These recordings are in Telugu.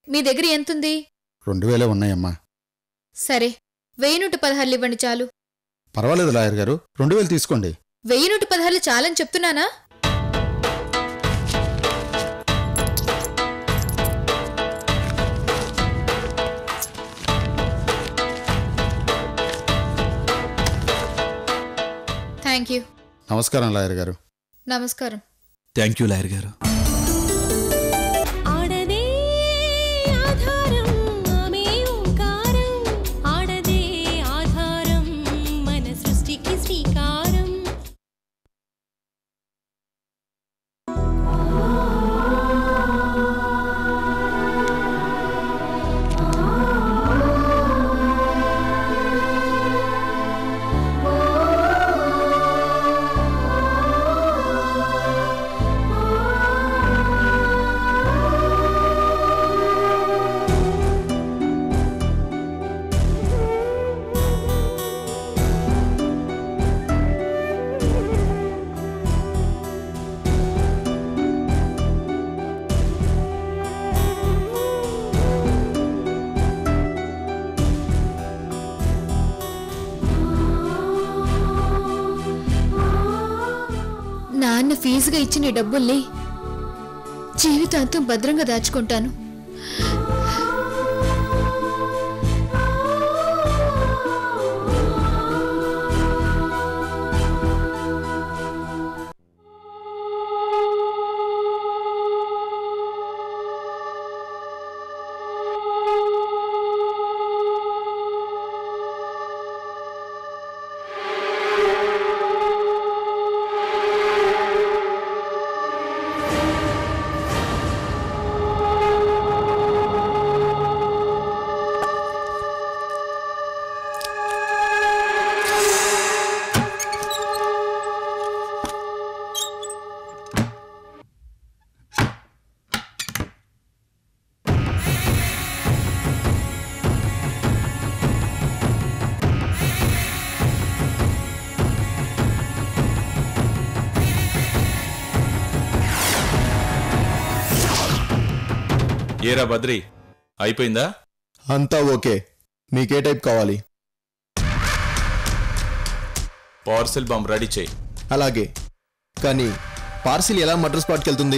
మీ దగ్గర ఎంతుంది రెండు వేలే ఉన్నాయమ్మా సరే వెయ్యి నూట పదహారులు ఇవ్వండి చాలు పర్వాలేదు లాయర్ గారు రెండు వేలు తీసుకోండి వెయ్యి నూట పదహారులు చాలని చెప్తున్నానా థ్యాంక్ యూ నమస్కారం లాయర్ గారు నమస్కారం థ్యాంక్ యూ లాయర్ గారు ఆడదే ఆధారం ఆమె ఓంకారం ఆడదే ఆధారం మన సృష్టికి శ్రీకారం నాన్న ఫీజుగా ఇచ్చిన ఈ డబ్బుల్ని జీవితాంతం భద్రంగా దాచుకుంటాను ఏరా బద్రి అయిపోయిందా అంతా ఓకే మీకే టైప్ కావాలి పార్సెల్ బాంబ్ రెడీ చేయి అలాగే కానీ పార్సిల్ ఎలా మటర్ స్పాట్కి వెళ్తుంది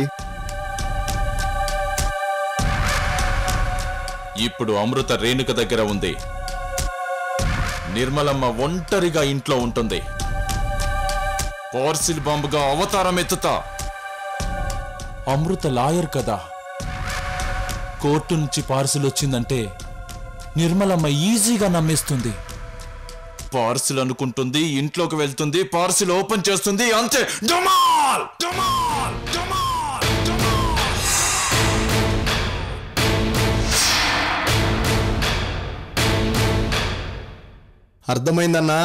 ఇప్పుడు అమృత రేణుక దగ్గర ఉంది నిర్మలమ్మ ఒంటరిగా ఇంట్లో ఉంటుంది పార్సిల్ బాంబుగా అవతారం ఎత్తుతా అమృత లాయర్ కదా కోర్టు నుంచి పార్సిల్ వచ్చిందంటే నిర్మలమ్మ ఈజీగా నమ్మేస్తుంది పార్సిల్ అనుకుంటుంది ఇంట్లోకి వెళ్తుంది పార్సిల్ ఓపెన్ చేస్తుంది అంతే డమాల్ డమాల్ డమాల్ డమాల్ అర్థమైందన్నా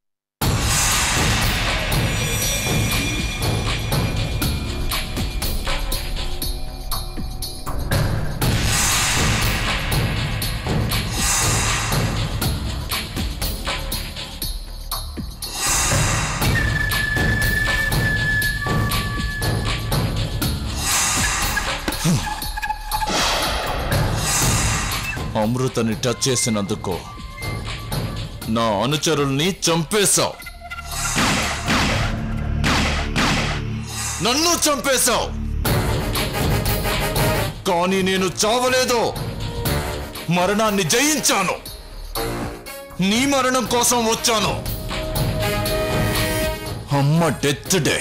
అమృతని టచ్ చేసినందుకు నా అనుచరుల్ని చంపేశావు నన్ను చంపేశావు కానీ నేను చావలేదు మరణాన్ని జయించాను నీ మరణం కోసం వచ్చాను అమ్మ డెత్ డే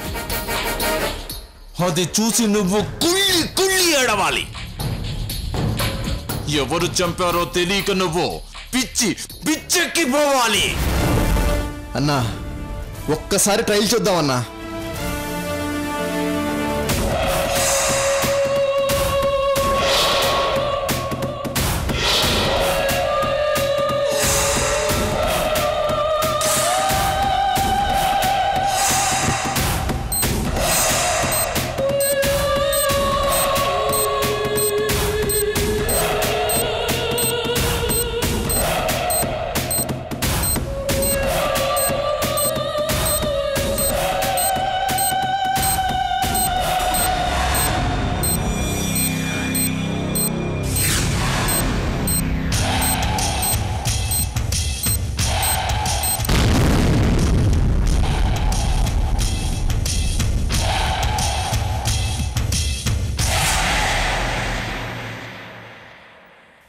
అది చూసి నువ్వు కుళ్ళి కుళ్ళి ఏడవాలి ఎవరు చంపారో తెలియక నువ్వు పిచ్చి పిచ్చెక్కిపోవాలి అన్నా ఒక్కసారి ట్రైల్ చూద్దామన్నా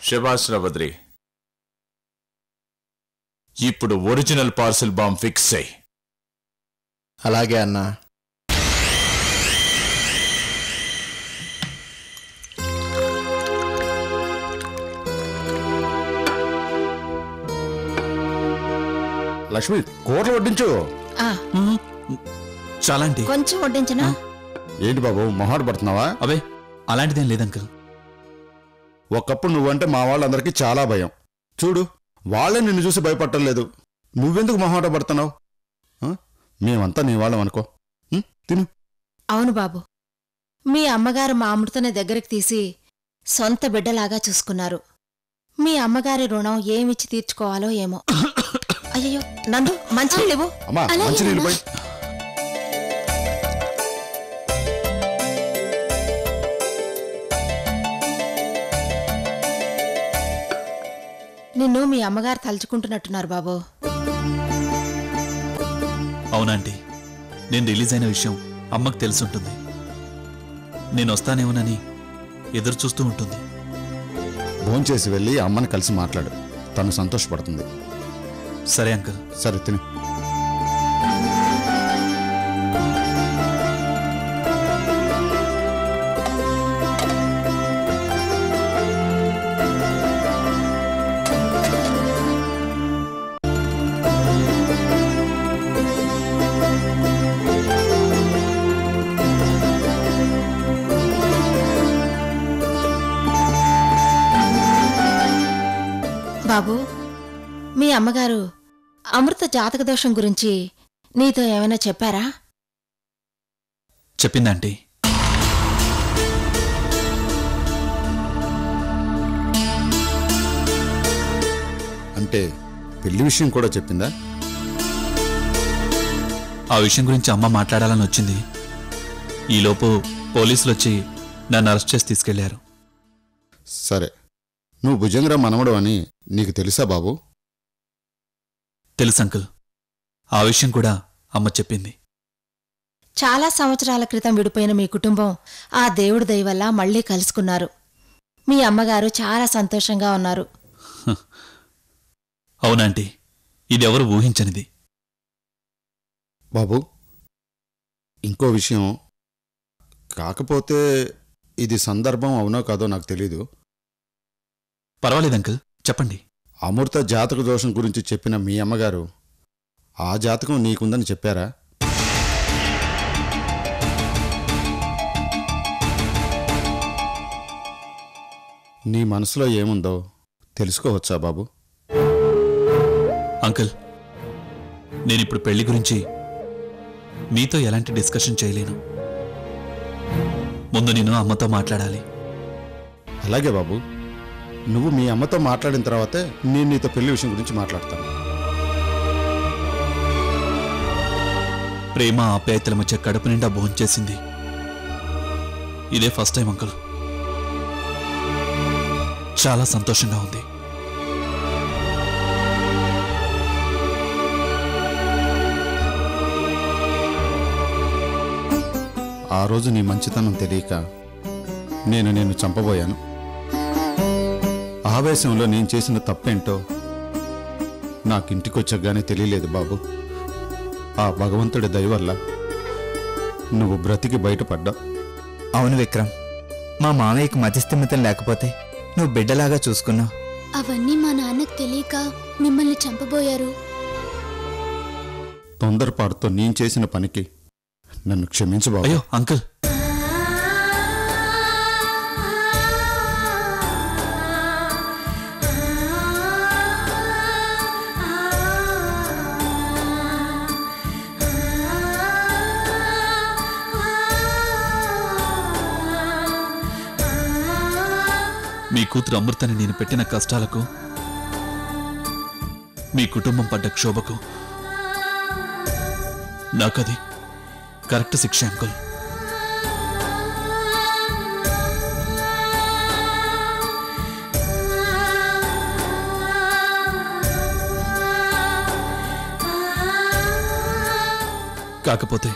శబాష్ రవద్రి ఇప్పుడు ఒరిజినల్ పార్సిల్ బాంబ్ ఫిక్స్ అయ్యి అలాగే అన్నా లక్ష్మి కూరలు వడ్డించు ఆ, చాలా అంటే కొంచెం వడ్డించనా ఏంటి బాబు మొహాట పడుతున్నావా అవే అలాంటిదేం లేదు అంకుల్ ఒకప్పుడు నువ్వంటే మా వాళ్ళందరికీ చాలా భయం చూడు వాళ్ళే నిన్ను చూసి భయపట్టలేదు నువ్వెందుకు మొహాట పడుతున్నావు ఆ? మేమంతా నీ వాళ్ళం అనుకో ఉం? తిను అవును బాబు మీ అమ్మగారు మా అమృతని దగ్గరికి తీసి సొంత బిడ్డలాగా చూసుకున్నారు మీ అమ్మగారి రుణం ఏమిచ్చి తీర్చుకోవాలో ఏమో అయ్యో నందు మంచినీళ్ళివ్వు అమ్మా అలాగే మంచి నీళ్ళు పోయి నిన్ను మీ అమ్మగారు తలుచుకుంటున్నట్టున్నారు బాబు అవునంటీ నేను రిలీజ్ అయిన విషయం అమ్మకు తెలుసుంటుంది నేను వస్తానేమోనని ఎదురు చూస్తూ ఉంటుంది భోంచేసి వెళ్ళి అమ్మని కలిసి మాట్లాడు తను సంతోషపడుతుంది సరే అంకుల్ సరే తిను బాబు మీ అమ్మగారు అమృత జాతక దోషం గురించి నీతో ఏమైనా చెప్పారా చెప్పిందంటీ అంటే పెళ్లి విషయం కూడా చెప్పిందా ఆ విషయం గురించి అమ్మ మాట్లాడాలని వచ్చింది ఈలోపు పోలీసులు వచ్చి నన్ను అరెస్ట్ చేసి తీసుకెళ్లారు సరే నువ్వు భుజంగరావు మనవడు అని నీకు తెలుసా బాబు తెలుసు అంకుల్ ఆ విషయం కూడా అమ్మ చెప్పింది చాలా సంవత్సరాల క్రితం విడిపోయిన మీ కుటుంబం ఆ దేవుడి దయ వల్ల మళ్లీ కలుసుకున్నారు మీ అమ్మగారు చాలా సంతోషంగా ఉన్నారు అవునాంటీ ఇదెవరు ఊహించనిది బాబు ఇంకో విషయం కాకపోతే ఇది సందర్భం అవునో కాదో నాకు తెలీదు పర్వాలేదు అంకుల్ చెప్పండి అమృత జాతక దోషం గురించి చెప్పిన మీ అమ్మగారు ఆ జాతకం నీకుందని చెప్పారా నీ మనసులో ఏముందో తెలుసుకోవచ్చా బాబు అంకుల్ నేనిప్పుడు పెళ్లి గురించి మీతో ఎలాంటి డిస్కషన్ చేయలేను ముందు నేను అమ్మతో మాట్లాడాలి అలాగే బాబు నువ్వు మీ అమ్మతో మాట్లాడిన తర్వాతే నేను నీతో పెళ్లి విషయం గురించి మాట్లాడతాను ప్రేమ ఆప్యాయతల మధ్య కడుపు నిండా భోంచేసింది ఇదే ఫస్ట్ టైం అంకుల్ చాలా సంతోషంగా ఉంది ఆ రోజు నీ మంచితనం తెలియక నేను నిన్ను చంపబోయాను ఆవేశంలో నేను చేసిన తప్పేంటో నాకింటికొచ్చగానే తెలియలేదు బాబు ఆ భగవంతుడి దయ వల్ల నువ్వు బ్రతికి బయటపడ్డా అవును విక్రమ్ మా మామయ్యకు మతిస్థిమితం లేకపోతే నువ్వు బిడ్డలాగా చూసుకున్నావు అవన్నీ మా నాన్నకు తెలియక మిమ్మల్ని చంపబోయారు తొందరపాటుతో నేను చేసిన పనికి నన్ను క్షమించు బాబు అయ్యో అంకుల్ మీ కూతురు అమృతని నేను పెట్టిన కష్టాలకు మీ కుటుంబం పడ్డ క్షోభకు నాకది కరెక్ట్ శిక్ష అంకుల్ కాకపోతే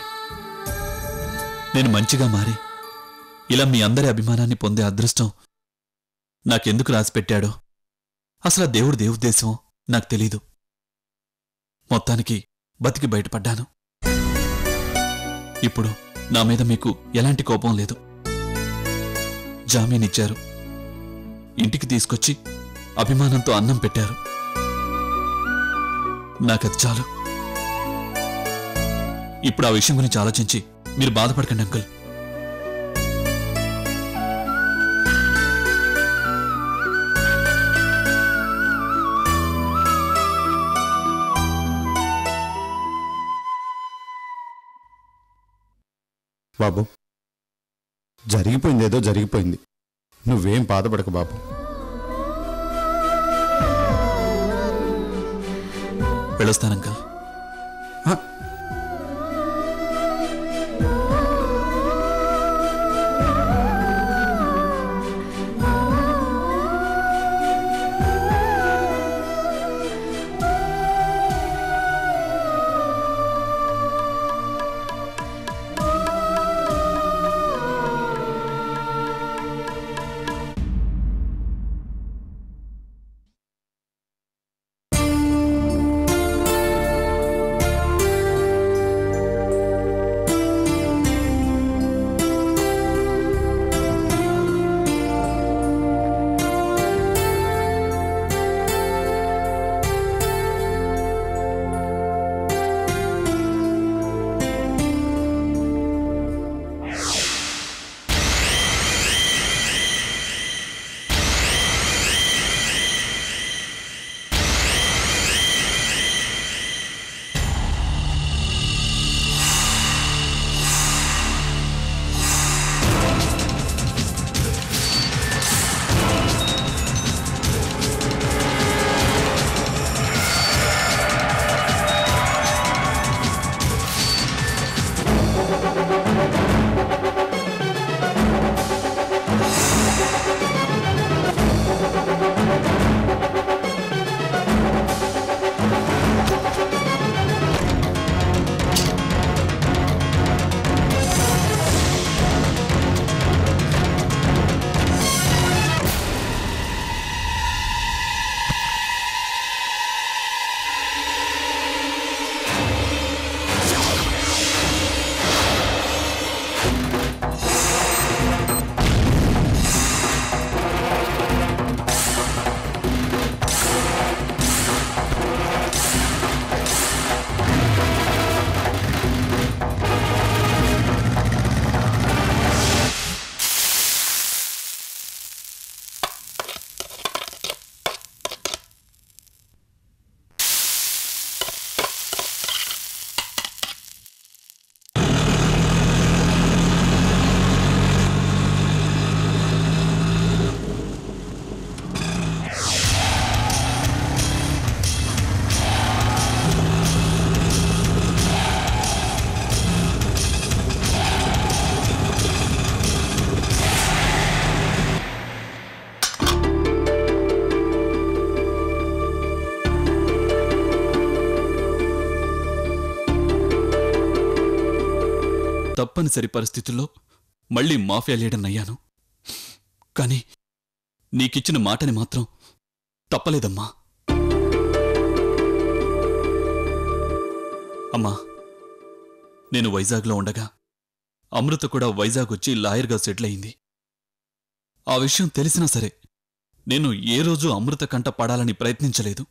నేను మంచిగా మారి ఇలా మీ అందరి అభిమానాన్ని పొందే అదృష్టం నాకెందుకు రాసి పెట్టాడో అసలు ఆ దేవుడి దేవుద్దేశమో నాకు తెలీదు మొత్తానికి బతికి బయటపడ్డాను ఇప్పుడు నా మీద మీకు ఎలాంటి కోపం లేదు జామీన్ ఇచ్చారు ఇంటికి తీసుకొచ్చి అభిమానంతో అన్నం పెట్టారు నాకది చాలు ఇప్పుడు ఆ విషయం గురించి ఆలోచించి మీరు బాధపడకండి అంకుల్ బాబు జరిగిపోయింది ఏదో జరిగిపోయింది నువ్వేం బాధపడక బాబు వెళ్ళొస్తాను అంకుల్ హ, తప్పనిసరి పరిస్థితుల్లో మళ్ళీ మాఫియా లీడర్ అయ్యాను కానీ నీకిచ్చిన మాటని మాత్రం తప్పలేదమ్మా అమ్మా నేను వైజాగ్లో ఉండగా అమృత కూడా వైజాగ్ వచ్చి లాయర్గా సెటిల్ అయింది ఆ విషయం తెలిసినా సరే నేను ఏ రోజు అమృత కంట పడాలని ప్రయత్నించలేదు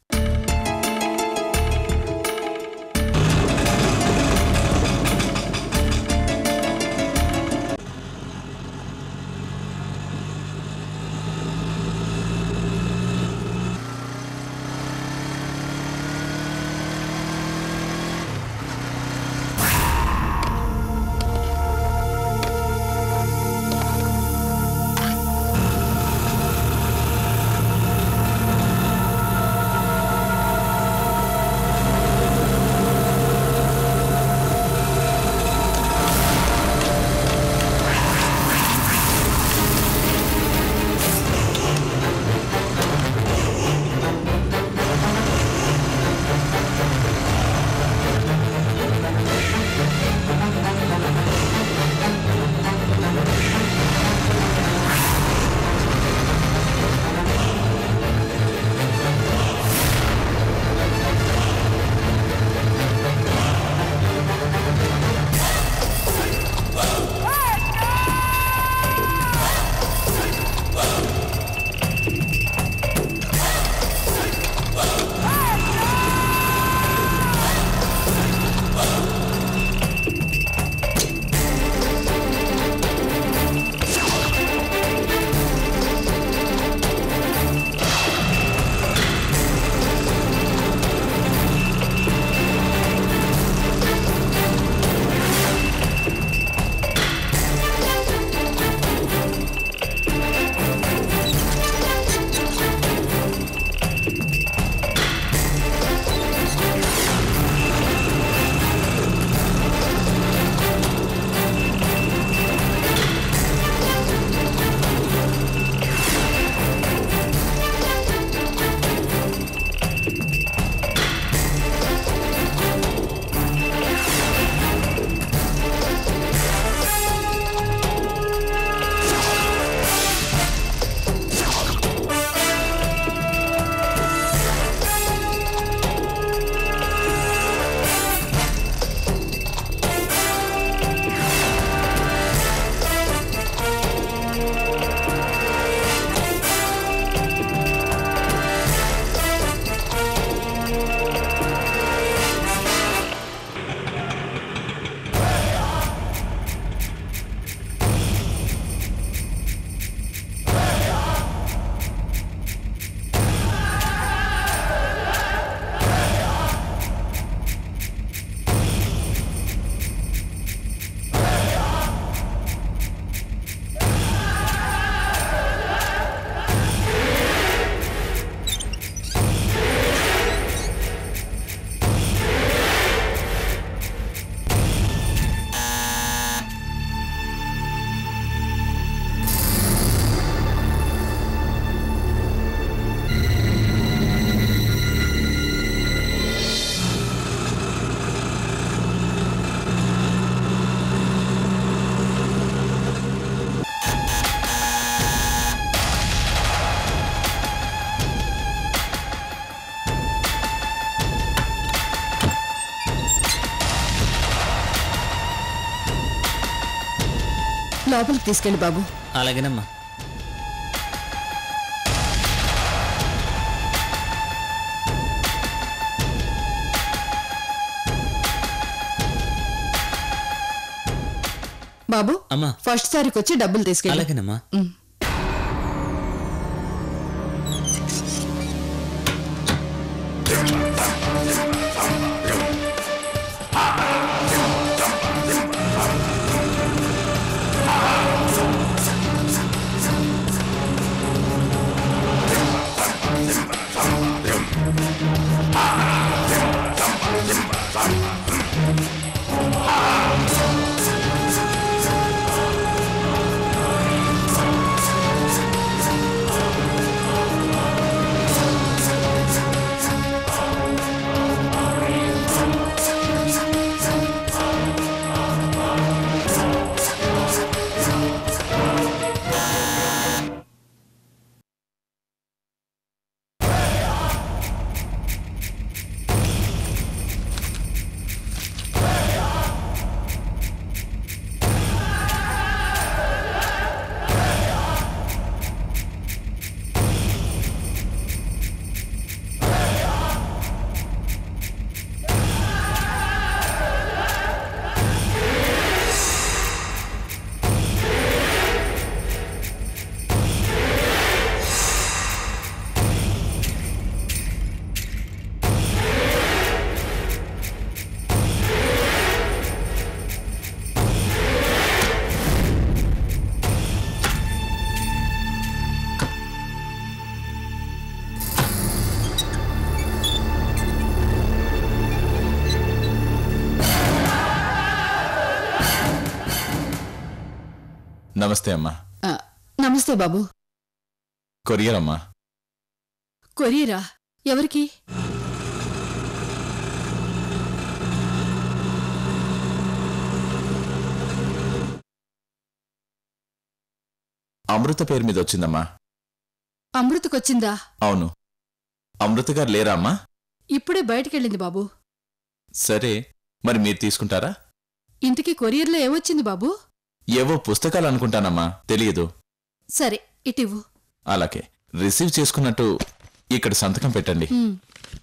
లోపలికి తీసుకెళ్ళి బాబు అలాగేనమ్మా బాబు అమ్మా ఫస్ట్ సారికి వచ్చి డబ్బులు తీసుకెళ్ళి అలాగేనమ్మా నమస్తే అమ్మా ఆ, నమస్తే బాబు కొరియర్ అమ్మా కొరియరా ఎవరికి అమృత పేరు మీద వచ్చిందమ్మా అమృతకొచ్చిందా అవును అమృత గారు లేరా అమ్మా ఇప్పుడే బయటికెళ్ళింది బాబు సరే మరి మీరు తీసుకుంటారా ఇంటికి కొరియర్లో ఏమొచ్చింది బాబు ఏవో పుస్తకాలు అనుకుంటానమ్మా తెలియదు సరే ఇటివ్వు అలాగే రిసీవ్ చేసుకున్నట్టు ఇక్కడ సంతకం పెట్టండి ఉమ్.